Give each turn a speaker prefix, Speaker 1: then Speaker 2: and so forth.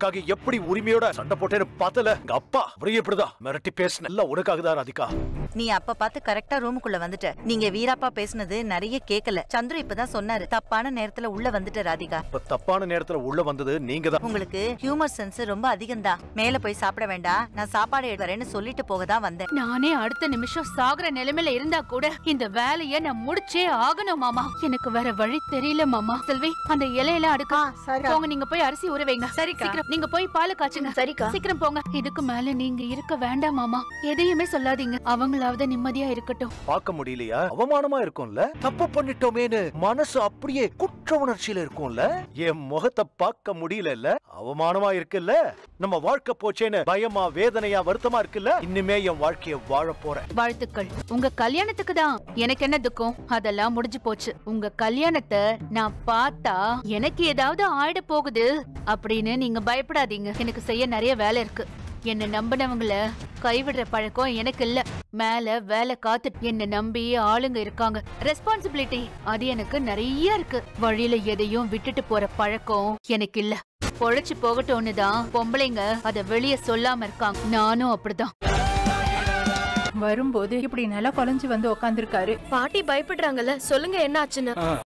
Speaker 1: உனக்காக எப்படி உரிமையோட சண்டை போட்டேன்னு பார்த்தல எங்க அப்பா அவரே இப்படிதான் மிரட்டி பேசின எல்லாம் உனக்காக தான் ராதிகா
Speaker 2: நீ அப்ப பார்த்து கரெக்டா ரூமுக்குள்ள வந்துட்ட நீங்க வீராப்பா பேசுனது நிறைய கேக்கல சந்துரு இப்பதான் சொன்னாரு தப்பான நேரத்துல உள்ள வந்துட்ட ராதிகா
Speaker 1: இப்ப தப்பான நேரத்துல உள்ள வந்தது நீங்க தான்
Speaker 2: உங்களுக்கு ஹியூமர் சென்ஸ் ரொம்ப அதிகம்தான் மேல போய் சாப்பிட வேண்டாம் நான் சாப்பாடு எடுத்து வரேன்னு சொல்லிட்டு போக தான் வந்தேன்
Speaker 3: நானே அடுத்த நிமிஷம் சாகுற நிலைமையில இருந்தா கூட இந்த வேலைய நான் முடிச்சே ஆகணும் மாமா எனக்கு வேற வழி தெரியல மாமா செல்வி அந்த இலையெல்லாம் அடுக்க போங்க நீங்க போய் அரிசி ஊற வைங்க
Speaker 2: சரிக்கா.
Speaker 3: சீக்கிரம் நீங்க போய் பால் காய்ச்சுங்க
Speaker 2: சரிக்கா
Speaker 3: சீக்கிரம் போங்க இதுக்கு மேல நீங்க இருக்க வேண்டாம் மாமா எதையுமே சொல்லாதீங்க அவங்களாவது நிம்மதியா இருக்கட்டும்
Speaker 1: பார்க்க முடியலையா அவமானமா இருக்கும்ல தப்பு பண்ணிட்டோமேன்னு மனசு அப்படியே குற்ற உணர்ச்சியில இருக்கும்ல என் முகத்தை பார்க்க முடியலல்ல அவமானமா இருக்குல்ல நம்ம வாழ்க்கை போச்சேன்னு பயமா வேதனையா வருத்தமா இருக்குல்ல இனிமே என் வாழ்க்கைய வாழ போறேன்
Speaker 3: வாழ்த்துக்கள் உங்க கல்யாணத்துக்கு தான் எனக்கு என்ன துக்கம் அதெல்லாம் முடிஞ்சு போச்சு உங்க கல்யாணத்தை நான் பார்த்தா எனக்கு ஏதாவது ஆயிட போகுது அப்படின்னு நீங்க பயப்படாதீங்க எனக்கு செய்ய நிறைய வேலை இருக்கு என்ன நம்பினவங்கள கைவிடுற பழக்கம் எனக்கு இல்ல மேல வேலை காத்து என்ன நம்பி ஆளுங்க இருக்காங்க ரெஸ்பான்சிபிலிட்டி அது எனக்கு நிறைய இருக்கு வழியில எதையும் விட்டுட்டு போற பழக்கம் எனக்கு இல்ல பொழைச்சு போகட்டும்னு தான் பொம்பளைங்க அத வெளிய சொல்லாம இருக்காங்க நானும் அப்படிதான்
Speaker 4: வரும்போது இப்படி நில குலைஞ்சு வந்து உக்காந்துருக்காரு
Speaker 5: பாட்டி பயப்படுறாங்கல்ல சொல்லுங்க என்ன ஆச்சுன்னு